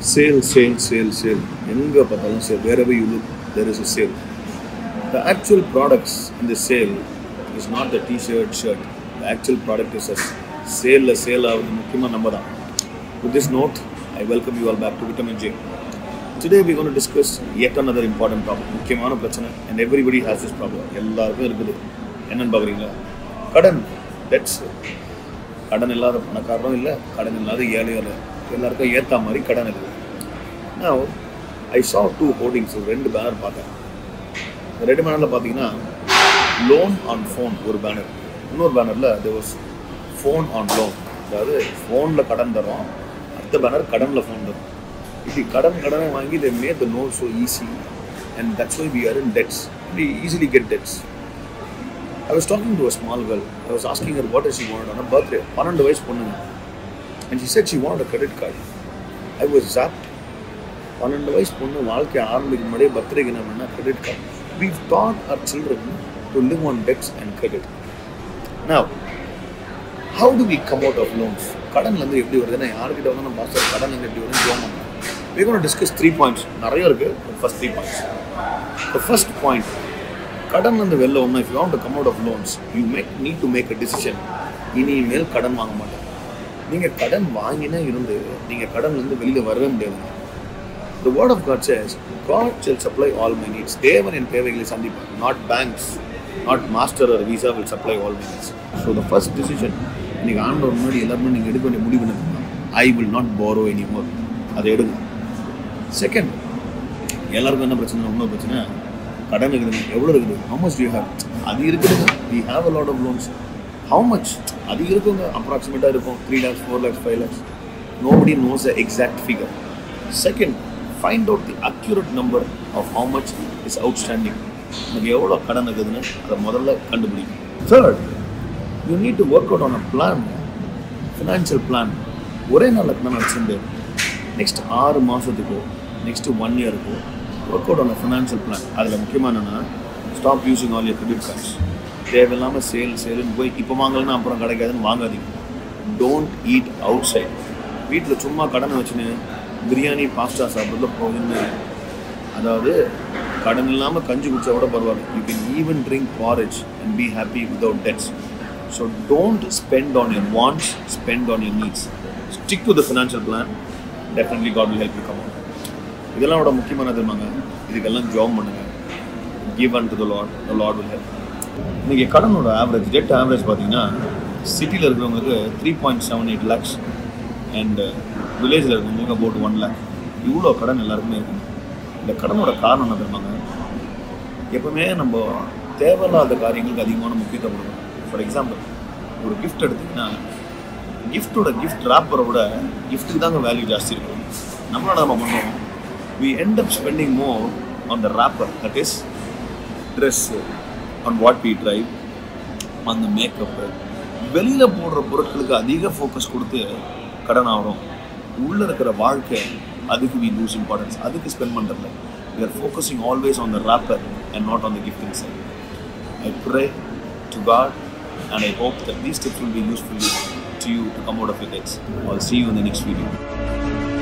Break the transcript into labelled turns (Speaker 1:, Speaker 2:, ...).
Speaker 1: Sale sale sale sale எங்கே பார்த்தாலும் sale வேற you look there is a sale the actual products இந்த sale is not the T-shirt shirt the actual product is us சேலில் sale ஆகுது முக்கியமாக நம்ம தான் with this note I welcome you all back to vitamin J today we gonna discuss yet another important topic முக்கியமான பிரச்சனை and everybody has this problem எல்லாருக்கும் இருக்குது என்னன்னு பார்க்குறீங்களா கடன் டெட்ஸ் கடன் இல்லாத பணக்காரரும் இல்லை கடன் இல்லாத ஏழையும் இல்லை எல்லாருக்கும் ஏற்ற மாதிரி கடன் இருக்குது நான் ஐ சா டூ ஹோர்டிங்ஸ் ரெண்டு பேனர் பார்த்தேன் இந்த ரெண்டு பேனரில் பார்த்தீங்கன்னா லோன் ஆன் ஃபோன் ஒரு பேனர் இன்னொரு பேனரில் there was phone on loan அதாவது ஃபோனில் கடன் தரோம் அடுத்த பேனர் கடனில் ஃபோன் தரும் இப்படி கடன் கடனை வாங்கி they made the note so easy and that's why we are in debts we easily get debts I was talking to a small girl. I was asking her what does she want on her birthday. பன்னெண்டு வயசு பொண்ணுங்க and she said she wanted a credit card. I was zapped. பன்னெண்டு வயசு பொண்ணு வாழ்க்கை ஆரம்பிக்கும் முன்னாடியே பர்த்டேக்கு என்ன பண்ணா credit card we've taught our children to live on debts and credit. Now, how do we come out of loans? கடன்லேருந்து எப்படி வருதுன்னா யாருக்கிட்ட வந்து நம்ம மாஸ்டர் கடன்லேருந்து எப்படி வருதுன்னு ஜோம் பண்ணலாம் we're going to discuss three points நிறைய இருக்கு first three points the first point கடன் வந்து வெளில ஒன்று if you want to come out of loans you make need to make a decision இனிமேல் கடன் வாங்க மாட்டேன் நீங்கள் கடன் வாங்கினா இருந்து நீங்கள் கடன்லேருந்து வெளியில் வரவே முடியாது The word of God says, God shall supply all my needs. தேவன் என் தேவைகளை சந்திப்பார் not banks not master or Visa will supply all my needs. So the first decision இன்னைக்கு ஆண்டவர் முன்னாடி எல்லாருமே நீங்கள் எடுக்க வேண்டிய முடிவு என்ன I will not borrow anymore அதை எடுங்க செகண்ட் எல்லாருக்கும் என்ன பிரச்சனை இன்னொரு பிரச்சனை கடன் இருக்குது எவ்வளோ இருக்குது how much do you have அது இருக்குதுங்க we have a lot of loans how much அது இருக்குங்க அப்ராக்சிமேட்டாக இருக்கும் three lakhs four lakhs five lakhs nobody knows the exact figure second find out the accurate number of how much is outstanding எனக்கு எவ்வளோ கடன் இருக்குதுன்னு அதை முதல்ல கண்டுபிடிக்கும் third you need to work out on a plan financial plan ஒரே நாளில் கடன் அடிச்சுட்டு நெக்ஸ்ட் ஆறு மாதத்துக்கோ நெக்ஸ்ட் ஒன் இயருக்கோ work out on financial plan அதில் முக்கியமாக என்னென்னா stop using all your credit cards தேவையில்லாமல் சேல் சேலுன்னு போய் இப்போ வாங்கலன்னா அப்புறம் கிடைக்காதுன்னு வாங்காதீங்க டோன்ட் ஈட் அவுட் சைட் வீட்டில் சும்மா கடனை வச்சுன்னு பிரியாணி பாஸ்டா சாப்பிட்றதுல போகுதுன்னு அதாவது கடன் இல்லாமல் கஞ்சி குடிச்சா கூட பரவாயில்ல you can even drink porridge and be happy without debts so don't spend on your wants spend on your needs stick to the financial plan definitely God will help you come இதெல்லாம் விட முக்கியமானது இருந்தாங்க இதுக்கெல்லாம் job பண்ணுங்க give unto the Lord the Lord will help இன்றைக்கி கடனோட average debt average பார்த்தீங்கன்னா சிட்டியில் இருக்கிறவங்களுக்கு three point seven eight lakhs and வில்லேஜில் இருக்கிறவங்களுக்கு அபவுட் ஒன் லேக் இவ்வளோ கடன் எல்லாருக்குமே இருக்குங்க இந்த கடனோட காரணம் என்ன தெரியுமாங்க எப்பவுமே நம்ம தேவையில்லாத காரியங்களுக்கு அதிகமான முக்கியத்துவம் கொடுக்கணும் ஃபார் எக்ஸாம்பிள் ஒரு கிஃப்ட் எடுத்திங்கன்னா கிஃப்ட்டோட கிஃப்ட் ராப்பரை விட கிஃப்ட்டுக்கு தாங்க வேல்யூ ஜாஸ்தி இருக்கும் நம்மளோட நம்ம பண்ணுவோம் we end up spending more on the wrapper that is dress on what we drive அந்த மேக்கப்பு வெளியில் போடுற பொருட்களுக்கு அதிக ஃபோக்கஸ் கொடுத்து கடன் ஆகிறோம் உள்ளே இருக்கிற வாழ்க்கை அதுக்கு வி லூஸ் இம்பார்ட்டன்ஸ் அதுக்கு ஸ்பெண்ட் பண்ணுறதில்ல we are focusing always on the wrapper and not on the gifting side I pray to God and I hope that these tips will be useful to you to come out of it it's all see you in the next video